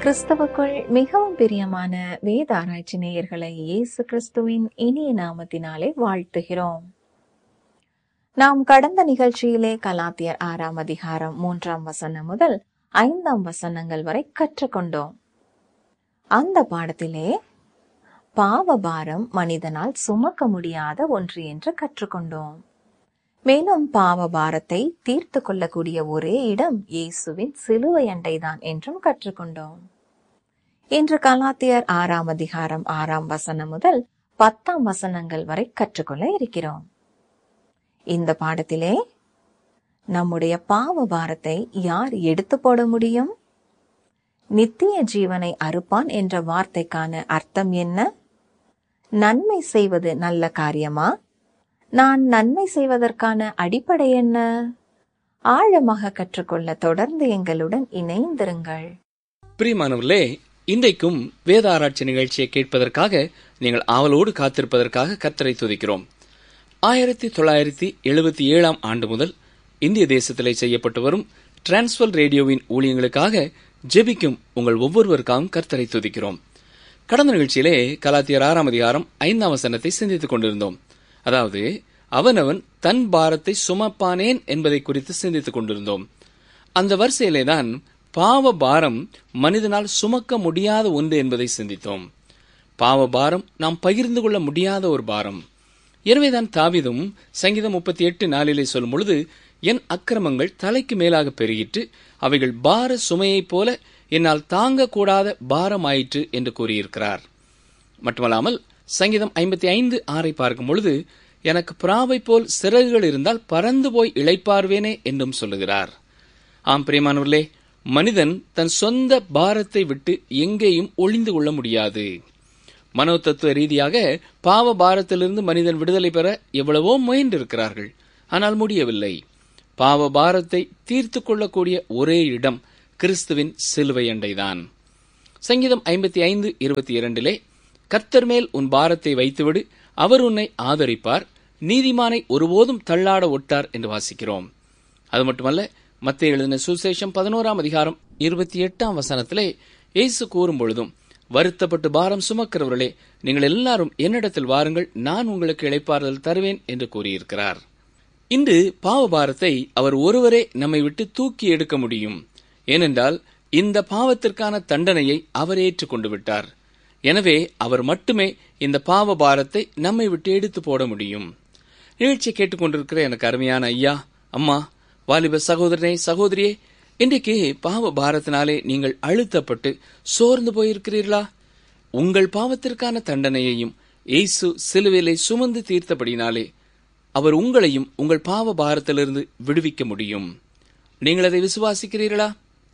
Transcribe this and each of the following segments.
கிறிஸ்தவுக்குள் மிகவும் பிரியமான வேத ஆராய்ச்சி நேயர்களை இயேசு கிறிஸ்துவின் இனிய நாமத்தினாலே வாழ்த்துகிறோம் நாம் கடந்த நிகழ்ச்சியிலே கலாத்தியர் ஆறாம் அதிகாரம் மூன்றாம் வசனம் முதல் ஐந்தாம் வசனங்கள் வரை கற்றுக்கொண்டோம் அந்த பாடத்திலே பாவபாரம் மனிதனால் சுமக்க முடியாத ஒன்று என்று கற்றுக்கொண்டோம் மேலும் பாவ பாரத்தை தீர்த்து கொள்ளக்கூடிய ஒரே இடம் இயேசுவின் சிலுவை அண்டைதான் என்றும் கற்றுக்கொண்டோம் இன்று கலாத்தியர் ஆறாம் அதிகாரம் ஆறாம் வசனம் முதல் பத்தாம் வசனங்கள் வரை கற்றுக்கொள்ள இருக்கிறோம் இந்த பாடத்திலே நம்முடைய பாவ பாரத்தை யார் எடுத்து போட முடியும் நித்திய ஜீவனை அறுப்பான் என்ற வார்த்தைக்கான அர்த்தம் என்ன நன்மை செய்வது நல்ல காரியமா நான் நன்மை செய்வதற்கான அடிப்படை என்ன ஆழமாக கற்றுக்கொள்ள தொடர்ந்து எங்களுடன் இணைந்திருங்கள் பிரியமானவர்களே இன்றைக்கும் வேத ஆராய்ச்சி நிகழ்ச்சியை கேட்பதற்காக நீங்கள் ஆவலோடு காத்திருப்பதற்காக கர்த்தரை துதிக்கிறோம் ஆயிரத்தி தொள்ளாயிரத்தி எழுபத்தி ஏழாம் ஆண்டு முதல் இந்திய தேசத்திலே செய்யப்பட்டு வரும் டிரான்ஸ்வர் ரேடியோவின் ஊழியங்களுக்காக ஜெபிக்கும் உங்கள் ஒவ்வொருவருக்காகவும் கர்த்தரை துதிக்கிறோம் கடந்த நிகழ்ச்சியிலே கலாத்தியர் ஆறாம் அதிகாரம் ஐந்தாம் வசனத்தை சிந்தித்துக் கொண்டிருந்தோம் அதாவது அவனவன் தன் பாரத்தை சுமப்பானேன் என்பதை குறித்து சிந்தித்துக் கொண்டிருந்தோம் அந்த வரிசையிலே தான் பாவ பாரம் மனிதனால் சுமக்க முடியாத ஒன்று என்பதை சிந்தித்தோம் பாவ பாரம் நாம் பகிர்ந்து கொள்ள முடியாத ஒரு பாரம் எனவேதான் தாவிதும் சங்கீதம் முப்பத்தி எட்டு நாளிலே சொல்லும் பொழுது என் அக்கிரமங்கள் தலைக்கு மேலாக பெருகிட்டு அவைகள் பார சுமையைப் போல என்னால் தாங்கக்கூடாத பாரமாயிற்று என்று கூறியிருக்கிறார் மட்டுமல்லாமல் சங்கீதம் ஐம்பத்தி ஐந்து ஆறை பார்க்கும் பொழுது எனக்கு பிராவை போல் சிறகுகள் இருந்தால் பறந்து போய் இழைப்பார்வேனே என்றும் சொல்லுகிறார் ஆம் பிரியமானவர்களே மனிதன் தன் சொந்த பாரத்தை விட்டு எங்கேயும் ஒளிந்து கொள்ள முடியாது மனோ தத்துவ ரீதியாக பாவ பாரத்திலிருந்து மனிதன் விடுதலை பெற எவ்வளவோ முயன்றிருக்கிறார்கள் ஆனால் முடியவில்லை பாவ பாரத்தை தீர்த்து கொள்ளக்கூடிய ஒரே இடம் கிறிஸ்துவின் சிலுவை அண்டைதான் சங்கீதம் ஐம்பத்தி ஐந்து இருபத்தி இரண்டிலே கர்த்தர் மேல் உன் பாரத்தை வைத்துவிடு அவர் உன்னை ஆதரிப்பார் நீதிமானை ஒருபோதும் தள்ளாட ஒட்டார் என்று வாசிக்கிறோம் அது மட்டுமல்ல மத்திய எழுதின சுசேஷம் பதினோராம் அதிகாரம் இருபத்தி எட்டாம் வசனத்திலே இயேசு கூறும் பொழுதும் வருத்தப்பட்டு பாரம் சுமக்கிறவர்களே நீங்கள் எல்லாரும் என்னிடத்தில் வாருங்கள் நான் உங்களுக்கு இழைப்பாறுதல் தருவேன் என்று கூறியிருக்கிறார் இன்று பாவ பாரத்தை அவர் ஒருவரே நம்மை விட்டு தூக்கி எடுக்க முடியும் ஏனென்றால் இந்த பாவத்திற்கான தண்டனையை அவர் ஏற்றுக்கொண்டு விட்டார் எனவே அவர் மட்டுமே இந்த பாவ பாரத்தை நம்மை விட்டு எடுத்து போட முடியும் நிகழ்ச்சியை கேட்டுக்கொண்டிருக்கிற எனக்கு அருமையான ஐயா அம்மா வாலிப சகோதரனே சகோதரியே இன்றைக்கு பாவ பாரத்தினாலே நீங்கள் அழுத்தப்பட்டு சோர்ந்து போயிருக்கிறீர்களா உங்கள் பாவத்திற்கான தண்டனையையும் இயேசு சிலுவிலை சுமந்து தீர்த்தபடினாலே அவர் உங்களையும் உங்கள் பாவ பாரத்திலிருந்து விடுவிக்க முடியும் நீங்கள் அதை விசுவாசிக்கிறீர்களா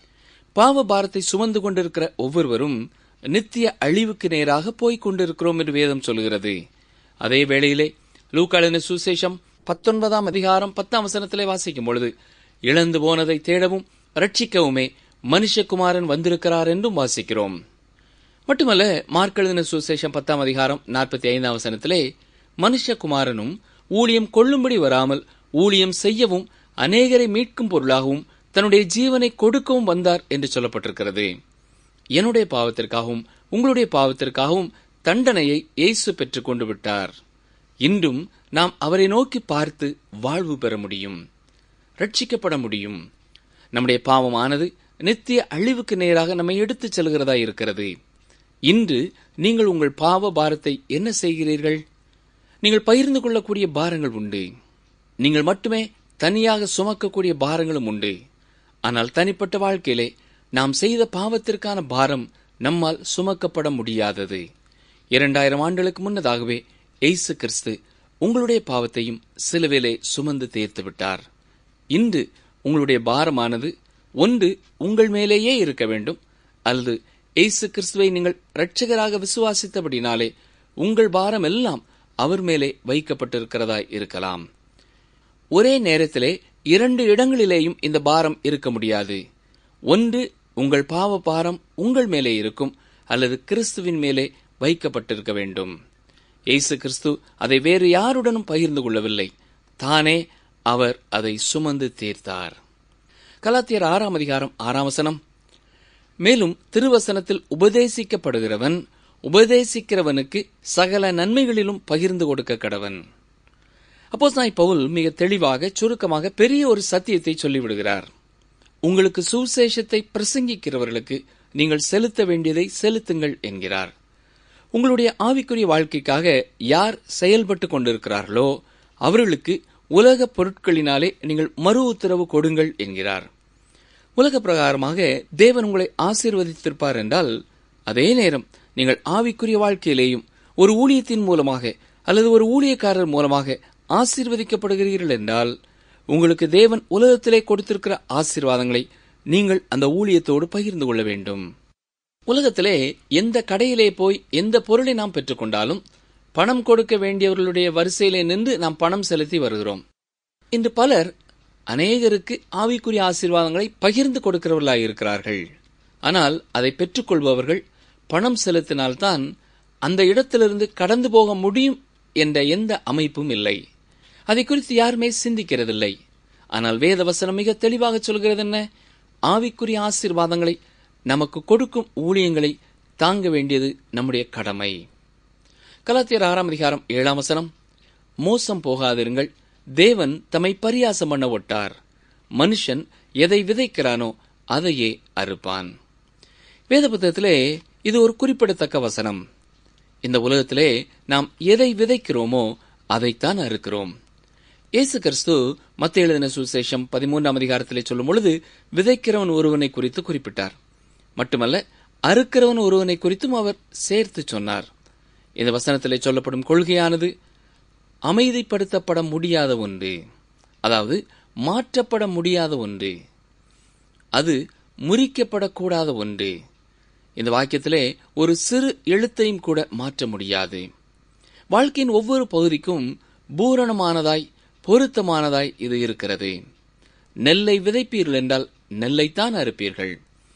பாவ பாரத்தை சுமந்து கொண்டிருக்கிற ஒவ்வொருவரும் நித்திய அழிவுக்கு நேராக போய்க் கொண்டிருக்கிறோம் என்று வேதம் சொல்கிறது அதே வேளையிலே லூக்காளின சுசேஷம் பத்தொன்பதாம் அதிகாரம் பத்தாம் வசனத்திலே வாசிக்கும் பொழுது இழந்து போனதை தேடவும் ரட்சிக்கவுமே மனுஷகுமாரன் வந்திருக்கிறார் என்றும் வாசிக்கிறோம் மட்டுமல்ல மார்க்கெழுதின சுசேஷம் பத்தாம் அதிகாரம் நாற்பத்தி ஐந்தாம் வசனத்திலே மனுஷகுமாரனும் ஊழியம் கொள்ளும்படி வராமல் ஊழியம் செய்யவும் அநேகரை மீட்கும் பொருளாகவும் தன்னுடைய ஜீவனை கொடுக்கவும் வந்தார் என்று சொல்லப்பட்டிருக்கிறது என்னுடைய பாவத்திற்காகவும் உங்களுடைய பாவத்திற்காகவும் தண்டனையை இயேசு பெற்றுக் கொண்டு விட்டார் இன்றும் நாம் அவரை நோக்கி பார்த்து வாழ்வு பெற முடியும் ரட்சிக்கப்பட முடியும் நம்முடைய பாவமானது நித்திய அழிவுக்கு நேராக நம்மை எடுத்துச் செல்கிறதா இருக்கிறது இன்று நீங்கள் உங்கள் பாவ பாரத்தை என்ன செய்கிறீர்கள் நீங்கள் பகிர்ந்து கொள்ளக்கூடிய பாரங்கள் உண்டு நீங்கள் மட்டுமே தனியாக சுமக்கக்கூடிய பாரங்களும் உண்டு ஆனால் தனிப்பட்ட வாழ்க்கையிலே நாம் செய்த பாவத்திற்கான பாரம் நம்மால் சுமக்கப்பட முடியாதது இரண்டாயிரம் ஆண்டுகளுக்கு முன்னதாகவே எய்சு கிறிஸ்து உங்களுடைய பாவத்தையும் சிலுவிலே சுமந்து தீர்த்து விட்டார் இன்று உங்களுடைய பாரமானது ஒன்று உங்கள் மேலேயே இருக்க வேண்டும் அல்லது எய்சு கிறிஸ்துவை நீங்கள் இரட்சகராக விசுவாசித்தபடினாலே உங்கள் பாரம் எல்லாம் அவர் மேலே வைக்கப்பட்டிருக்கிறதாய் இருக்கலாம் ஒரே நேரத்திலே இரண்டு இடங்களிலேயும் இந்த பாரம் இருக்க முடியாது ஒன்று உங்கள் பாவ பாரம் உங்கள் மேலே இருக்கும் அல்லது கிறிஸ்துவின் மேலே வைக்கப்பட்டிருக்க வேண்டும் இயேசு கிறிஸ்து அதை வேறு யாருடனும் பகிர்ந்து கொள்ளவில்லை தானே அவர் அதை சுமந்து தீர்த்தார் கலாத்தியர் ஆறாம் அதிகாரம் ஆறாம் வசனம் மேலும் திருவசனத்தில் உபதேசிக்கப்படுகிறவன் உபதேசிக்கிறவனுக்கு சகல நன்மைகளிலும் பகிர்ந்து கொடுக்க கடவன் அப்போஸ்தலனாகிய பவுல் மிக தெளிவாக சுருக்கமாக பெரிய ஒரு சத்தியத்தை சொல்லிவிடுகிறார் உங்களுக்கு சுவிசேஷத்தை பிரசங்கிக்கிறவர்களுக்கு நீங்கள் செலுத்த வேண்டியதை செலுத்துங்கள் என்கிறார் உங்களுடைய ஆவிக்குரிய வாழ்க்கைக்காக யார் செயல்பட்டு கொண்டிருக்கிறார்களோ அவர்களுக்கு உலக பொருட்களினாலே நீங்கள் மறு உத்தரவு கொடுங்கள் என்கிறார் உலக பிரகாரமாக தேவன் உங்களை ஆசீர்வதித்திருப்பார் என்றால் அதே நேரம் நீங்கள் ஆவிக்குரிய வாழ்க்கையிலேயும் ஒரு ஊழியத்தின் மூலமாக அல்லது ஒரு ஊழியக்காரர் மூலமாக ஆசீர்வதிக்கப்படுகிறீர்கள் என்றால் உங்களுக்கு தேவன் உலகத்திலே கொடுத்திருக்கிற ஆசீர்வாதங்களை நீங்கள் அந்த ஊழியத்தோடு பகிர்ந்து கொள்ள வேண்டும் உலகத்திலே எந்த கடையிலே போய் எந்த பொருளை நாம் பெற்றுக்கொண்டாலும் பணம் கொடுக்க வேண்டியவர்களுடைய வரிசையிலே நின்று நாம் பணம் செலுத்தி வருகிறோம் இன்று பலர் அநேகருக்கு ஆவிக்குரிய ஆசீர்வாதங்களை பகிர்ந்து கொடுக்கிறவர்களாக இருக்கிறார்கள் ஆனால் அதை பெற்றுக்கொள்பவர்கள் பணம் செலுத்தினால்தான் அந்த இடத்திலிருந்து கடந்து போக முடியும் என்ற எந்த அமைப்பும் இல்லை அதை குறித்து யாருமே சிந்திக்கிறதில்லை ஆனால் வேத வசனம் மிக தெளிவாக சொல்கிறது என்ன ஆவிக்குரிய ஆசீர்வாதங்களை நமக்கு கொடுக்கும் ஊழியங்களை தாங்க வேண்டியது நம்முடைய கடமை கலாத்தியர் ஆறாம் அதிகாரம் ஏழாம் வசனம் மோசம் போகாதிருங்கள் தேவன் தம்மை பரியாசம் பண்ண ஒட்டார் மனுஷன் எதை விதைக்கிறானோ அதையே அறுப்பான் வேத புத்தகத்திலே இது ஒரு குறிப்பிடத்தக்க வசனம் இந்த உலகத்திலே நாம் எதை விதைக்கிறோமோ அதைத்தான் அறுக்கிறோம் இயேசு கிறிஸ்து மத்திய எழுதின சுசேஷம் பதிமூன்றாம் அதிகாரத்திலே சொல்லும் பொழுது விதைக்கிறவன் ஒருவனை குறித்து குறிப்பிட்டார் மட்டுமல்ல அறுக்கிறவன் ஒருவனை குறித்தும் அவர் சேர்த்து சொன்னார் இந்த வசனத்திலே சொல்லப்படும் கொள்கையானது அமைதிப்படுத்தப்பட முடியாத ஒன்று அதாவது மாற்றப்பட முடியாத ஒன்று அது முறிக்கப்படக்கூடாத ஒன்று இந்த வாக்கியத்திலே ஒரு சிறு எழுத்தையும் கூட மாற்ற முடியாது வாழ்க்கையின் ஒவ்வொரு பகுதிக்கும் பூரணமானதாய் பொருத்தமானதாய் இது இருக்கிறது நெல்லை விதைப்பீர்கள் என்றால் நெல்லைத்தான் அறுப்பீர்கள்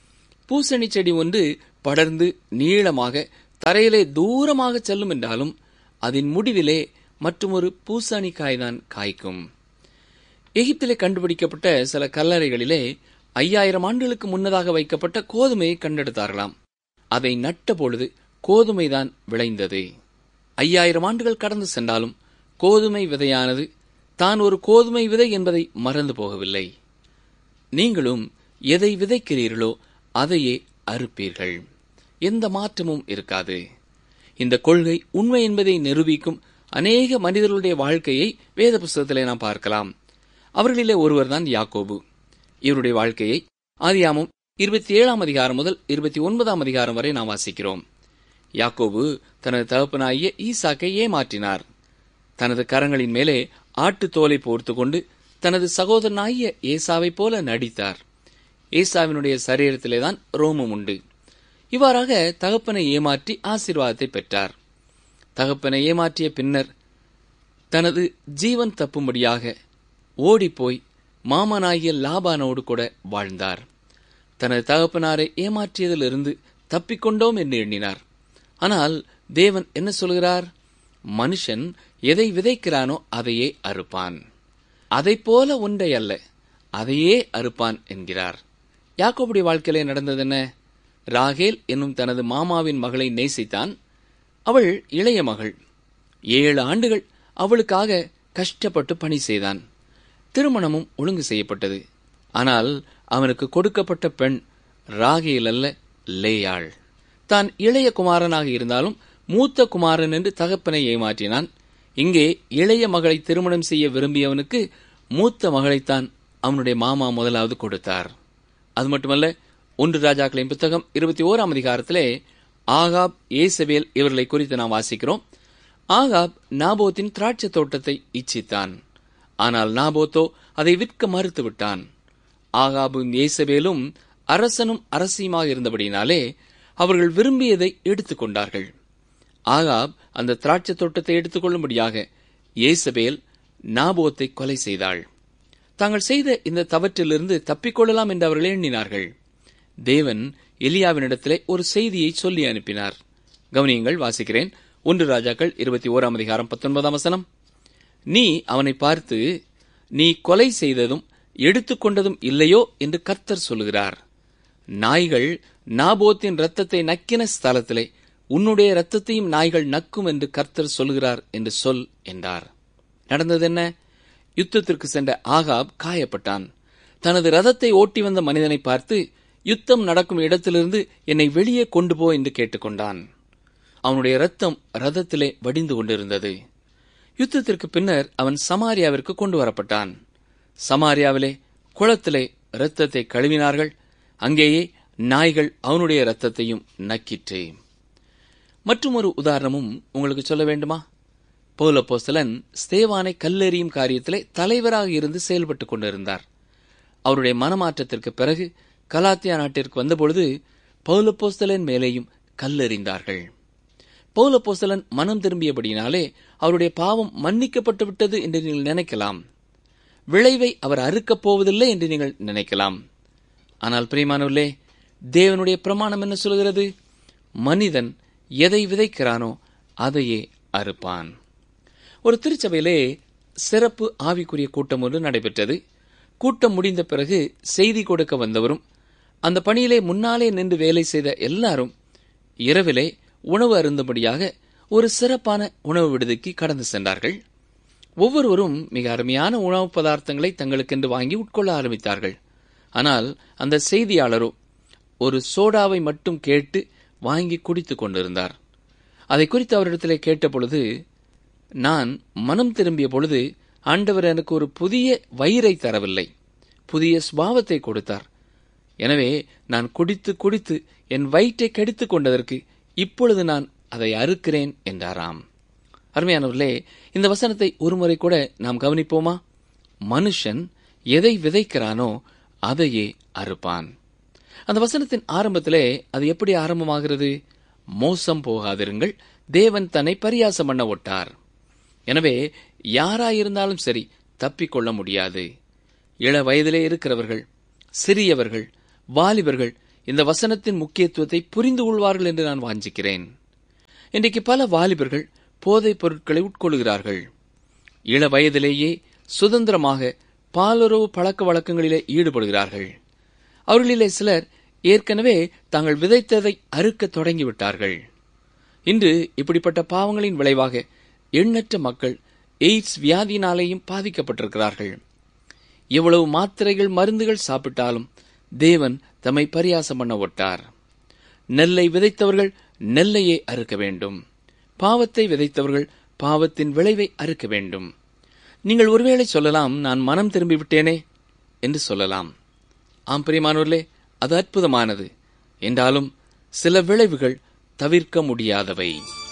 பூசணி செடி ஒன்று படர்ந்து நீளமாக தரையிலே தூரமாக செல்லும் என்றாலும் அதன் முடிவிலே மற்றொரு பூசணிக்காய்தான் காய்க்கும் எகிப்திலே கண்டுபிடிக்கப்பட்ட சில கல்லறைகளிலே ஐயாயிரம் ஆண்டுகளுக்கு முன்னதாக வைக்கப்பட்ட கோதுமையை கண்டெடுத்தார்களாம் அதை நட்ட பொழுது கோதுமைதான் விளைந்தது ஐயாயிரம் ஆண்டுகள் கடந்து சென்றாலும் கோதுமை விதையானது தான் ஒரு கோதுமை விதை என்பதை மறந்து போகவில்லை நீங்களும் எதை விதைக்கிறீர்களோ அதையே அறுப்பீர்கள் எந்த மாற்றமும் இருக்காது இந்த கொள்கை உண்மை என்பதை நிரூபிக்கும் அநேக மனிதர்களுடைய வாழ்க்கையை வேத புஸ்தகத்திலே நாம் பார்க்கலாம் அவர்களிலே ஒருவர்தான் யாக்கோபு இவருடைய வாழ்க்கையை ஆதியாமும் இருபத்தி ஏழாம் அதிகாரம் முதல் இருபத்தி ஒன்பதாம் அதிகாரம் வரை நாம் வாசிக்கிறோம் யாக்கோபு தனது தகப்பனாகிய ஈசாக்கை ஏமாற்றினார் தனது கரங்களின் மேலே ஆட்டு தோலை போர்த்து கொண்டு தனது சகோதரனாகிய ஏசாவைப் போல நடித்தார் ஏசாவினுடைய சரீரத்திலேதான் ரோமம் உண்டு இவ்வாறாக தகப்பனை ஏமாற்றி ஆசீர்வாதத்தை பெற்றார் தகப்பனை ஏமாற்றிய பின்னர் தனது ஜீவன் தப்பும்படியாக ஓடிப்போய் மாமனாகிய லாபானோடு கூட வாழ்ந்தார் தனது தகப்பனாரை ஏமாற்றியதிலிருந்து தப்பிக்கொண்டோம் என்று எண்ணினார் ஆனால் தேவன் என்ன சொல்கிறார் மனுஷன் எதை விதைக்கிறானோ அதையே அறுப்பான் அதைப் போல ஒன்றை அல்ல அதையே அறுப்பான் என்கிறார் யாக்கோபுடைய வாழ்க்கையிலே நடந்தது என்ன ராகேல் என்னும் தனது மாமாவின் மகளை நேசித்தான் அவள் இளைய மகள் ஏழு ஆண்டுகள் அவளுக்காக கஷ்டப்பட்டு பணி செய்தான் திருமணமும் ஒழுங்கு செய்யப்பட்டது ஆனால் அவனுக்கு கொடுக்கப்பட்ட பெண் ராகேல் அல்ல லேயாள் தான் இளைய குமாரனாக இருந்தாலும் மூத்த குமாரன் என்று தகப்பனை ஏமாற்றினான் இங்கே இளைய மகளை திருமணம் செய்ய விரும்பியவனுக்கு மூத்த மகளைத்தான் அவனுடைய மாமா முதலாவது கொடுத்தார் அது மட்டுமல்ல ஒன்று ராஜாக்களின் புத்தகம் இருபத்தி ஓராம் அதிகாரத்திலே ஆகாப் ஏசபேல் இவர்களை குறித்து நாம் வாசிக்கிறோம் ஆகாப் நாபோத்தின் திராட்சை தோட்டத்தை இச்சித்தான் ஆனால் நாபோத்தோ அதை விற்க மறுத்து விட்டான் ஆகாபும் ஏசபேலும் அரசனும் அரசியுமாக இருந்தபடினாலே அவர்கள் விரும்பியதை எடுத்துக்கொண்டார்கள் ஆகாப் அந்த திராட்சை தோட்டத்தை எடுத்துக்கொள்ளும்படியாக ஏசபேல் நாபோத்தை கொலை செய்தாள் தாங்கள் செய்த இந்த தவற்றிலிருந்து தப்பிக்கொள்ளலாம் என்று அவர்கள் எண்ணினார்கள் தேவன் எலியாவினிடத்திலே ஒரு செய்தியை சொல்லி அனுப்பினார் கவனியங்கள் வாசிக்கிறேன் ஒன்று ராஜாக்கள் இருபத்தி ஓராம் அதிகாரம் பத்தொன்பதாம் வசனம் நீ அவனை பார்த்து நீ கொலை செய்ததும் எடுத்துக்கொண்டதும் இல்லையோ என்று கர்த்தர் சொல்லுகிறார் நாய்கள் நாபோத்தின் இரத்தத்தை நக்கின ஸ்தலத்திலே உன்னுடைய இரத்தத்தையும் நாய்கள் நக்கும் என்று கர்த்தர் சொல்கிறார் என்று சொல் என்றார் நடந்தது என்ன யுத்தத்திற்கு சென்ற ஆகாப் காயப்பட்டான் தனது ரதத்தை ஓட்டி வந்த மனிதனை பார்த்து யுத்தம் நடக்கும் இடத்திலிருந்து என்னை வெளியே கொண்டு போ என்று கேட்டுக்கொண்டான் அவனுடைய ரத்தம் ரதத்திலே வடிந்து கொண்டிருந்தது யுத்தத்திற்கு பின்னர் அவன் சமாரியாவிற்கு கொண்டு வரப்பட்டான் சமாரியாவிலே குளத்திலே இரத்தத்தை கழுவினார்கள் அங்கேயே நாய்கள் அவனுடைய இரத்தத்தையும் நக்கிற்று மற்றும் ஒரு உதாரணமும் உங்களுக்கு சொல்ல வேண்டுமா பௌலப்போஸ்தலன் ஸ்தேவானை கல்லெறியும் காரியத்திலே தலைவராக இருந்து செயல்பட்டுக் கொண்டிருந்தார் அவருடைய மனமாற்றத்திற்கு பிறகு கலாத்தியா நாட்டிற்கு வந்தபொழுது பௌலப்போஸ்தலன் மேலேயும் கல்லெறிந்தார்கள் பௌலப்போஸ்தலன் மனம் திரும்பியபடியினாலே அவருடைய பாவம் மன்னிக்கப்பட்டு விட்டது என்று நீங்கள் நினைக்கலாம் விளைவை அவர் அறுக்கப் போவதில்லை என்று நீங்கள் நினைக்கலாம் ஆனால் பிரியமானவர்களே தேவனுடைய பிரமாணம் என்ன சொல்கிறது மனிதன் எதை விதைக்கிறானோ அதையே அறுப்பான் ஒரு திருச்சபையிலே சிறப்பு ஆவிக்குரிய கூட்டம் ஒன்று நடைபெற்றது கூட்டம் முடிந்த பிறகு செய்தி கொடுக்க வந்தவரும் அந்த பணியிலே முன்னாலே நின்று வேலை செய்த எல்லாரும் இரவிலே உணவு அருந்தும்படியாக ஒரு சிறப்பான உணவு விடுதிக்கு கடந்து சென்றார்கள் ஒவ்வொருவரும் மிக அருமையான உணவு பதார்த்தங்களை தங்களுக்கென்று வாங்கி உட்கொள்ள ஆரம்பித்தார்கள் ஆனால் அந்த செய்தியாளரோ ஒரு சோடாவை மட்டும் கேட்டு வாங்கி குடித்துக் கொண்டிருந்தார் அதை குறித்து அவரிடத்திலே கேட்டபொழுது நான் மனம் திரும்பிய பொழுது ஆண்டவர் எனக்கு ஒரு புதிய வயிறை தரவில்லை புதிய சுபாவத்தை கொடுத்தார் எனவே நான் குடித்து குடித்து என் வயிற்றை கெடுத்துக் கொண்டதற்கு இப்பொழுது நான் அதை அறுக்கிறேன் என்றாராம் அருமையானவர்களே இந்த வசனத்தை ஒருமுறை கூட நாம் கவனிப்போமா மனுஷன் எதை விதைக்கிறானோ அதையே அறுப்பான் அந்த வசனத்தின் ஆரம்பத்திலே அது எப்படி ஆரம்பமாகிறது மோசம் போகாதிருங்கள் தேவன் தன்னை பரியாசம் பண்ண ஒட்டார் எனவே யாராயிருந்தாலும் சரி தப்பிக்கொள்ள முடியாது இள வயதிலே இருக்கிறவர்கள் சிறியவர்கள் வாலிபர்கள் இந்த வசனத்தின் முக்கியத்துவத்தை புரிந்து கொள்வார்கள் என்று நான் வாஞ்சிக்கிறேன் இன்றைக்கு பல வாலிபர்கள் போதைப் பொருட்களை உட்கொள்கிறார்கள் இள வயதிலேயே சுதந்திரமாக பாலுறவு பழக்க வழக்கங்களிலே ஈடுபடுகிறார்கள் அவர்களிலே சிலர் ஏற்கனவே தாங்கள் விதைத்ததை அறுக்க தொடங்கிவிட்டார்கள் இன்று இப்படிப்பட்ட பாவங்களின் விளைவாக எண்ணற்ற மக்கள் எய்ட்ஸ் வியாதியினாலேயும் பாதிக்கப்பட்டிருக்கிறார்கள் எவ்வளவு மாத்திரைகள் மருந்துகள் சாப்பிட்டாலும் தேவன் தம்மை பரியாசம் பண்ண ஒட்டார் நெல்லை விதைத்தவர்கள் நெல்லையே அறுக்க வேண்டும் பாவத்தை விதைத்தவர்கள் பாவத்தின் விளைவை அறுக்க வேண்டும் நீங்கள் ஒருவேளை சொல்லலாம் நான் மனம் திரும்பி விட்டேனே என்று சொல்லலாம் ஆம் பிரியமானவர்களே அது அற்புதமானது என்றாலும் சில விளைவுகள் தவிர்க்க முடியாதவை